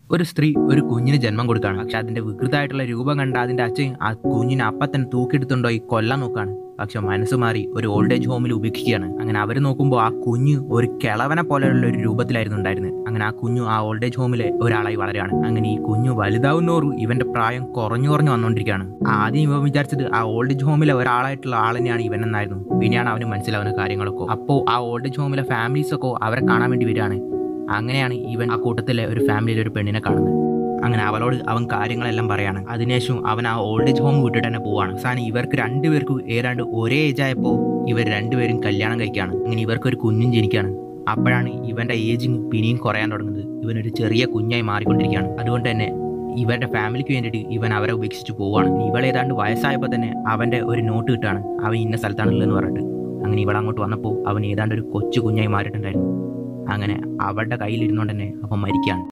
ഒരു സ്ത്രീ ഒരു കുഞ്ഞിന് ജന്മം കൊടുക്കുകയാണ് പക്ഷെ അതിന്റെ വികൃതമായിട്ടുള്ള രൂപം കണ്ട അതിന്റെ അച്ഛൻ ആ കുഞ്ഞിനെ അപ്പം തന്നെ തൂക്കിയെടുത്തുണ്ടോ ഈ കൊല്ലാൻ നോക്കാണ് പക്ഷെ മനസ്സ് മാറി ഒരു ഓൾഡ് ഏജ് ഹോമിൽ ഉപേക്ഷിക്കുകയാണ് അങ്ങനെ അവർ നോക്കുമ്പോൾ ആ കുഞ്ഞ് ഒരു കിളവനെ പോലെയുള്ള ഒരു രൂപത്തിലായിരുന്നു ഉണ്ടായിരുന്നത് അങ്ങനെ ആ കുഞ്ഞു ആ ഓൾഡ് ഏജ് ഹോമിലെ ഒരാളായി വളരുകയാണ് അങ്ങനെ ഈ കുഞ്ഞു വലുതാവുന്നോറും ഇവന്റെ പ്രായം കുറഞ്ഞു കുറഞ്ഞു വന്നുകൊണ്ടിരിക്കുകയാണ് ആദ്യം ഇവൻ വിചാരിച്ചത് ആ ഓൾഡ് ഏജ് ഹോമിലെ ഒരാളായിട്ടുള്ള ആൾ തന്നെയാണ് ഇവൻ എന്നായിരുന്നു പിന്നെയാണ് അവന് മനസ്സിലാവുന്ന കാര്യങ്ങളൊക്കെ അപ്പോൾ ആ ഓൾഡ് ഏജ് ഹോമിലെ ഫാമിലീസ് ഒക്കെ അവരെ കാണാൻ വേണ്ടി വരികയാണ് അങ്ങനെയാണ് ഇവൻ ആ കൂട്ടത്തിലെ ഒരു ഫാമിലിയിലെ ഒരു പെണ്ണിനെ കാണുന്നത് അങ്ങനെ അവളോട് അവൻ കാര്യങ്ങളെല്ലാം പറയാണ് അതിനുശേഷം അവൻ ആ ഓൾഡ് ഏജ് ഹോം വിട്ടിട്ട് തന്നെ പോവാണ് അവസാനം ഇവർക്ക് രണ്ടുപേർക്കും ഏതാണ്ട് ഒരേ ഏജ് ആയപ്പോൾ ഇവർ രണ്ടുപേരും കല്യാണം കഴിക്കുകയാണ് അങ്ങനെ ഇവർക്കൊരു കുഞ്ഞും ജനിക്കുകയാണ് അപ്പോഴാണ് ഇവന്റെ ഏജിങ് പിന്നെയും കുറയാൻ തുടങ്ങുന്നത് ഇവനൊരു ചെറിയ കുഞ്ഞായി മാറിക്കൊണ്ടിരിക്കുകയാണ് അതുകൊണ്ട് തന്നെ ഇവരുടെ ഫാമിലിക്ക് വേണ്ടിയിട്ട് ഇവൻ അവരെ ഉപേക്ഷിച്ച് പോവാണ് ഇവൾ ഏതാണ്ട് വയസ്സായപ്പോൾ തന്നെ അവന്റെ ഒരു നോട്ട് കിട്ടുകയാണ് അവൻ ഇന്ന സ്ഥലത്താണുള്ളതെന്ന് പറഞ്ഞിട്ട് അങ്ങനെ ഇവൾ അങ്ങോട്ട് വന്നപ്പോൾ അവൻ ഏതാണ്ട് ഒരു കൊച്ചു കുഞ്ഞായി മാറിയിട്ടുണ്ടായിരുന്നു അങ്ങനെ അവളുടെ കയ്യിലിരുന്നുകൊണ്ട് തന്നെ അവൻ മരിക്കുകയാണ്